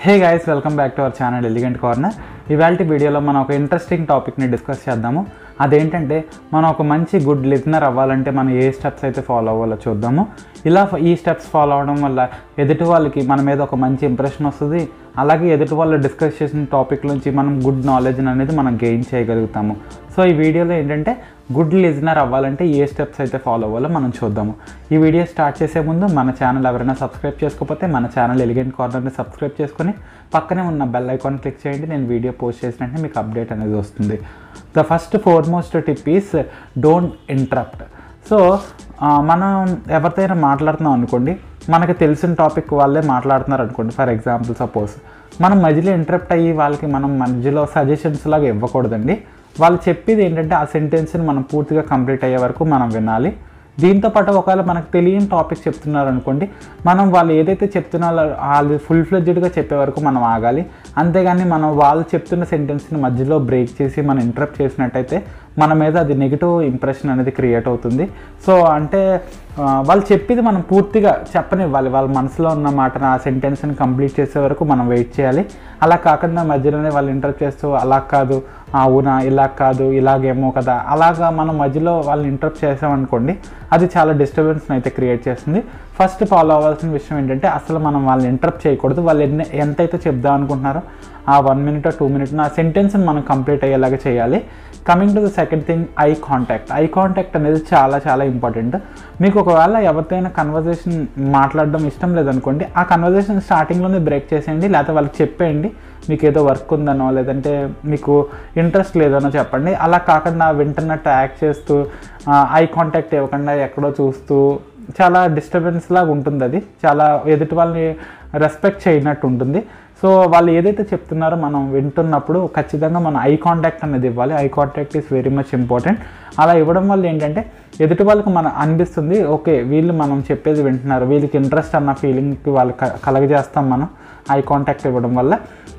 hey guys welcome back to our channel elegant corner ఇవాళ వీడియోలో మనం ఒక ఇంట్రెస్టింగ్ టాపిక్ని డిస్కస్ చేద్దాము అదేంటంటే మనం ఒక మంచి గుడ్ లిజనర్ అవ్వాలంటే మనం ఏ స్టెప్స్ అయితే ఫాలో అవ్వాలో చూద్దాము ఇలా ఫ- ఈ స్టెప్స్ ఫాలో అవడం వల్ల ఎదుటి వాళ్ళకి మన మీద ఒక మంచి ఇంప్రెషన్ వస్తుంది అలాగే ఎదుటి వాళ్ళు డిస్కస్ చేసిన టాపిక్ నుంచి మనం గుడ్ నాలెడ్జ్ అనేది మనం గెయిన్ చేయగలుగుతాము సో ఈ వీడియోలో ఏంటంటే గుడ్ లిజనర్ అవ్వాలంటే ఏ స్టెప్స్ అయితే ఫాలో అవ్వాలో మనం చూద్దాము ఈ వీడియో స్టార్ట్ చేసే ముందు మన ఛానల్ ఎవరైనా సబ్స్క్రైబ్ చేసుకోకపోతే మన ఛానల్ ఎలిగెంట్ కార్నర్ని సబ్స్క్రైబ్ చేసుకొని పక్కనే ఉన్న బెల్ ఐకాన్ క్లిక్ చేయండి నేను వీడియో పోస్ట్ చేసిన వెంటనే మీకు అప్డేట్ అనేది వస్తుంది the first foremost tip is don't interrupt so మనం ఎవరితోనైనా మాట్లాడుతున్నాం అనుకోండి మనకి తెలిసిన టాపిక్ వాళ్ళే మాట్లాడుతున్నారు అనుకోండి ఫర్ ఎగ్జాంపుల్ సపోజ్ మనం మధ్యలో ఇంటరప్ట్ అయ్యి వాళ్ళకి మనం మధ్యలో సజెషన్స్ లాగా ఇవ్వకూడదండి వాళ్ళు చెప్పేది ఏంటంటే ఆ సెంటెన్స్ని మనం పూర్తిగా కంప్లీట్ అయ్యే వరకు మనం వినాలి దీంతో పాటు ఒకవేళ మనకు తెలియని టాపిక్ చెప్తున్నారు అనుకోండి మనం వాళ్ళు ఏదైతే చెప్తున్నారో వాళ్ళు ఫుల్ ఫ్లెడ్జ్డ్గా చెప్పే వరకు మనం ఆగాలి అంతేగాని మనం వాళ్ళు చెప్తున్న సెంటెన్స్ని మధ్యలో బ్రేక్ చేసి మనం ఇంటరప్ట్ చేసినట్టయితే మన మీద అది నెగిటివ్ ఇంప్రెషన్ అనేది క్రియేట్ అవుతుంది సో అంటే ఆ, వాళ్ళు చెప్పేది మనం పూర్తిగా చెప్పనివ్వాలి వాళ్ళ మనసులో ఉన్న మాటను ఆ సెంటెన్స్ని కంప్లీట్ చేసే వరకు మనం వెయిట్ చేయాలి అలా కాకుండా మధ్యలోనే వాళ్ళు ఇంటరప్ట్ చేస్తూ అలా కాదు అవునా ఇలా కాదు ఇలాగేమో కదా అలాగా మనం మధ్యలో వాళ్ళని ఇంటరప్ట్ చేసామనుకోండి అది చాలా డిస్టర్బెన్స్ని అయితే క్రియేట్ చేస్తుంది ఫస్ట్ ఫాలో అవ్వాల్సిన విషయం ఏంటంటే అసలు మనం వాళ్ళని ఇంటరప్ట్ చేయకూడదు వాళ్ళు ఎన్ని ఎంతైతే చెప్దాం అనుకుంటున్నారో ఆ వన్ మినిట్ టూ మినిట్ ఆ సెంటెన్స్ని మనం కంప్లీట్ అయ్యేలాగా చేయాలి coming to the second thing eye contact eye contact అనేది చాలా చాలా ఇంపార్టెంట్ మీకు ఒకవేళ ఎవరితోనైనా కన్వర్జేషన్ మాట్లాడడం ఇష్టం లేదనుకోండి ఆ కన్వర్జేషన్ స్టార్టింగ్లోనే బ్రేక్ చేసేయండి లేకపోతే వాళ్ళకి చెప్పేయండి మీకు ఏదో వర్క్ ఉందనో లేదంటే మీకు ఇంట్రెస్ట్ లేదనో చెప్పండి అలా కాకుండా వింటున్నట్టు యాక్ట్ చేస్తూ ఐ కాంటాక్ట్ ఇవ్వకుండా ఎక్కడో చూస్తూ చాలా డిస్టర్బెన్స్ లాగా ఉంటుంది అది చాలా ఎదుటి వాళ్ళని రెస్పెక్ట్ చేయనట్టు ఉంటుంది సో వాళ్ళు ఏదైతే చెప్తున్నారో మనం వింటున్నప్పుడు ఖచ్చితంగా మనం ఐ కాంటాక్ట్ అనేది ఇవ్వాలి eye contact is very much important అలా ఇవ్వడం వల్ల ఏంటంటే ఎదుటి వాళ్ళకి మన అనిపిస్తుంది ఓకే వీళ్ళు మనం చెప్పేది వింటున్నారు వీళ్ళకి ఇంట్రెస్ట్ అన్న ఫీలింగ్కి వాళ్ళు క- కలగజేస్తాం మనం ఐ కాంటాక్ట్ ఇవ్వడం వల్ల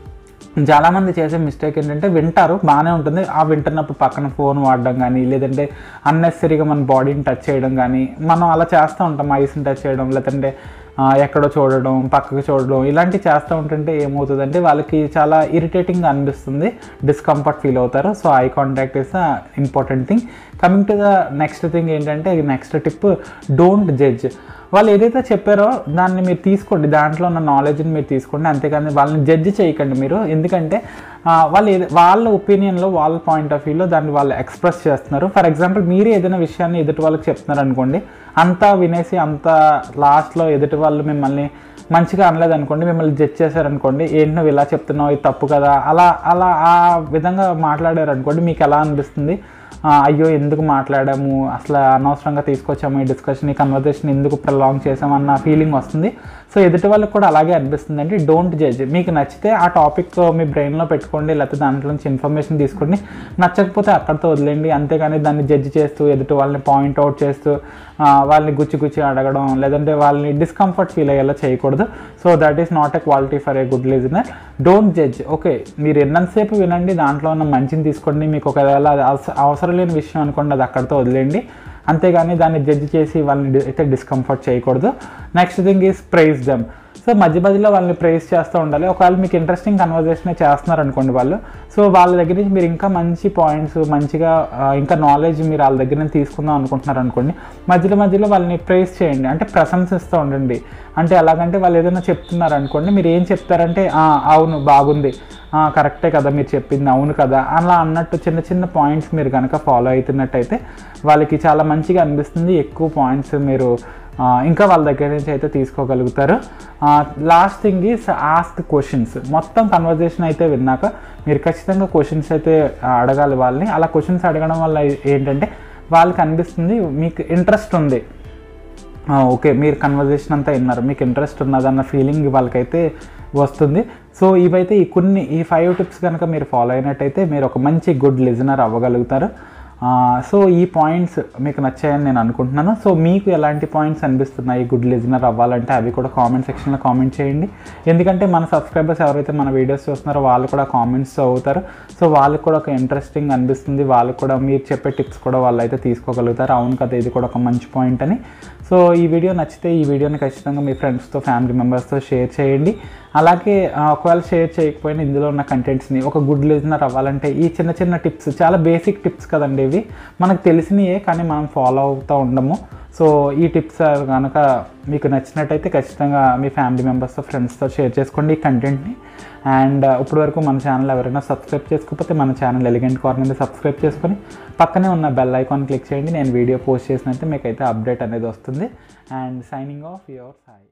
చాలామంది చేసే మిస్టేక్ ఏంటంటే వింటారు బాగానే ఉంటుంది ఆ వింటున్నప్పుడు పక్కన ఫోన్ వాడడం కానీ లేదంటే అన్నెసరీగా మన బాడీని టచ్ చేయడం కానీ మనం అలా చేస్తూ ఉంటాం ఐస్ని టచ్ చేయడం లేదంటే ఆ, ఎక్కడో చూడడం పక్కకు చూడడం ఇలాంటివి చేస్తూ ఉంటుంటే ఏమవుతుందంటే వాళ్ళకి చాలా ఇరిటేటింగ్గా అనిపిస్తుంది డిస్కంఫర్ట్ ఫీల్ అవుతారు so eye contact is the important thing coming to the next thing ఏంటంటే నెక్స్ట్ టిప్ డోంట్ జడ్జ్ వాళ్ళు ఏదైతే చెప్పారో దాన్ని మీరు తీసుకోండి దాంట్లో ఉన్న నాలెడ్జ్ని మీరు తీసుకోండి అంతేకాని వాళ్ళని జడ్జి చేయకండి మీరు ఎందుకంటే ఆ, వాళ్ళు ఏది వాళ్ళ ఒపీనియన్లో వాళ్ళ పాయింట్ ఆఫ్ వ్యూలో దాన్ని వాళ్ళు ఎక్స్ప్రెస్ చేస్తున్నారు ఫర్ ఎగ్జాంపుల్ మీరు ఏదైనా విషయాన్ని ఎదుటి వాళ్ళకి చెప్తున్నారు అనుకోండి అంతా వినేసి అంతా లాస్ట్లో ఎదుటి వాళ్ళు మిమ్మల్ని మంచిగా అనలేదు అనుకోండి మిమ్మల్ని జడ్జ్ చేశారనుకోండి ఏంటి నువ్వు ఇలా చెప్తున్నావు ఇది తప్పు కదా అలా అలా ఆ విధంగా మాట్లాడారు అనుకోండి మీకు ఎలా అనిపిస్తుంది ఆ, అయ్యో ఎందుకు మాట్లాడాము అసలు అనవసరంగా తీసుకొచ్చాము ఈ డిస్కషన్ ఈ కన్వర్జేషన్ ఎందుకు ప్రలాంగ్ చేసామన్న ఫీలింగ్ వస్తుంది సో ఎదుటి వాళ్ళకి కూడా అలాగే అనిపిస్తుంది అండి డోంట్ జడ్జ్ మీకు నచ్చితే ఆ టాపిక్ మీ బ్రెయిన్లో పెట్టుకోండి లేకపోతే దాంట్లో నుంచి ఇన్ఫర్మేషన్ తీసుకోండి నచ్చకపోతే అక్కడితో వదిలేండి అంతేగాని దాన్ని జడ్జ్ చేస్తూ ఎదుటి వాళ్ళని పాయింట్ అవుట్ చేస్తూ ఆ, వాళ్ళని గుచ్చి గుచ్చి అడగడం లేదంటే వాళ్ళని డిస్కంఫర్ట్ ఫీల్ అయ్యేలా చేయకూడదు so that is not a quality for a good listener don't judge okay మీరు ఎన్నంతసేపు వినండి దాంట్లో ఉన్న మంచిని తీసుకోండి మీకు ఒకవేళ అది అవస- అవసరం లేని విషయం అనుకోండి అది అక్కడితో వదిలేండి అంతేగాని దాన్ని జడ్జ్ చేసి వాళ్ళని డి- అయితే డిస్కంఫర్ట్ చేయకూడదు next thing is praise them so మధ్య మధ్యలో వాళ్ళని ప్రైజ్ చేస్తూ ఉండాలి ఒకవేళ మీకు ఇంట్రెస్టింగ్ కన్వర్జేషన్ చేస్తున్నారు అనుకోండి వాళ్ళు సో వాళ్ళ దగ్గర నుంచి మీరు ఇంకా మంచి పాయింట్స్ మంచిగా ఆ, ఇంకా నాలెడ్జ్ మీరు వాళ్ళ దగ్గర నుంచి తీసుకుందాం అనుకుంటున్నారు అనుకోండి మధ్యలో మధ్యలో వాళ్ళని ప్రైజ్ చేయండి అంటే ప్రశంసిస్తూ ఉండండి అంటే ఎలాగంటే వాళ్ళు ఏదైనా చెప్తున్నారు అనుకోండి మీరు ఏం చెప్తారంటే "ఆ, అవును బాగుంది "ఆ, కరెక్టే కదా మీరు చెప్పింది అవును కదా అలా అన్నట్టు చిన్న చిన్న పాయింట్స్ మీరు కనుక ఫాలో అవుతున్నట్టయితే వాళ్ళకి చాలా మంచిగా అనిపిస్తుంది ఎక్కువ పాయింట్స్ మీరు ఆ, ఇంకా వాళ్ళ దగ్గర నుంచి అయితే తీసుకోగలుగుతారు last thing is ask questions మొత్తం కన్వర్జేషన్ అయితే విన్నాక మీరు ఖచ్చితంగా క్వశ్చన్స్ అయితే ఆ, అడగాలి వాళ్ళని అలా క్వశ్చన్స్ అడగడం వల్ల ఏంటంటే వాళ్ళకి అనిపిస్తుంది మీకు ఇంట్రెస్ట్ ఉంది ఆ, ఓకే మీరు కన్వర్జేషన్ అంతా విన్నారు మీకు ఇంట్రెస్ట్ ఉన్నదన్న ఫీలింగ్ వాళ్ళకైతే వస్తుంది సో ఇవైతే ఈ కొన్ని ఈ ఫైవ్ టిప్స్ కనుక మీరు ఫాలో అయినట్టయితే మీరు ఒక మంచి గుడ్ లిజనర్ అవ్వగలుగుతారు ఆ, సో ఈ పాయింట్స్ మీకు నచ్చాయని నేను అనుకుంటున్నాను సో మీకు ఎలాంటి పాయింట్స్ అనిపిస్తున్నాయి గుడ్ లిజనర్ అవ్వాలంటే అవి కూడా కామెంట్ సెక్షన్లో కామెంట్ చేయండి ఎందుకంటే మన సబ్స్క్రైబర్స్ ఎవరైతే మన వీడియోస్ చూస్తున్నారో వాళ్ళు కూడా కామెంట్స్ అవుతారు సో వాళ్ళకి కూడా ఒక ఇంట్రెస్టింగ్ అనిపిస్తుంది వాళ్ళకి కూడా మీరు చెప్పే టిప్స్ కూడా వాళ్ళు అయితే తీసుకోగలుగుతారు అవును కదా ఇది కూడా ఒక మంచి పాయింట్ అని సో ఈ వీడియో నచ్చితే ఈ వీడియోని ఖచ్చితంగా మీ ఫ్రెండ్స్తో ఫ్యామిలీ మెంబర్స్తో షేర్ చేయండి అలాగే ఆ, ఒకవేళ షేర్ చేయకపోయినా ఇందులో ఉన్న కంటెంట్స్ని ఒక గుడ్ లిజనర్ అవ్వాలంటే ఈ చిన్న చిన్న టిప్స్ చాలా బేసిక్ టిప్స్ కదండి ఇవి మనకు తెలిసినయే కానీ మనం ఫాలో అవుతూ ఉండము సో ఈ టిప్స్ కనుక మీకు నచ్చినట్టయితే ఖచ్చితంగా మీ ఫ్యామిలీ మెంబర్స్తో ఫ్రెండ్స్తో షేర్ చేసుకోండి ఈ కంటెంట్ని అండ్ ఇప్పటి వరకు మన ఛానల్ ఎవరైనా సబ్స్క్రైబ్ చేసుకోకపోతే మన ఛానల్ ఎలిగెంట్ కార్నర్ని సబ్స్క్రైబ్ చేసుకొని పక్కనే ఉన్న బెల్ ఐకాన్ క్లిక్ చేయండి నేను వీడియో పోస్ట్ చేసినట్టే మీకు అయితే అప్డేట్ అనేది వస్తుంది and signing off your Sai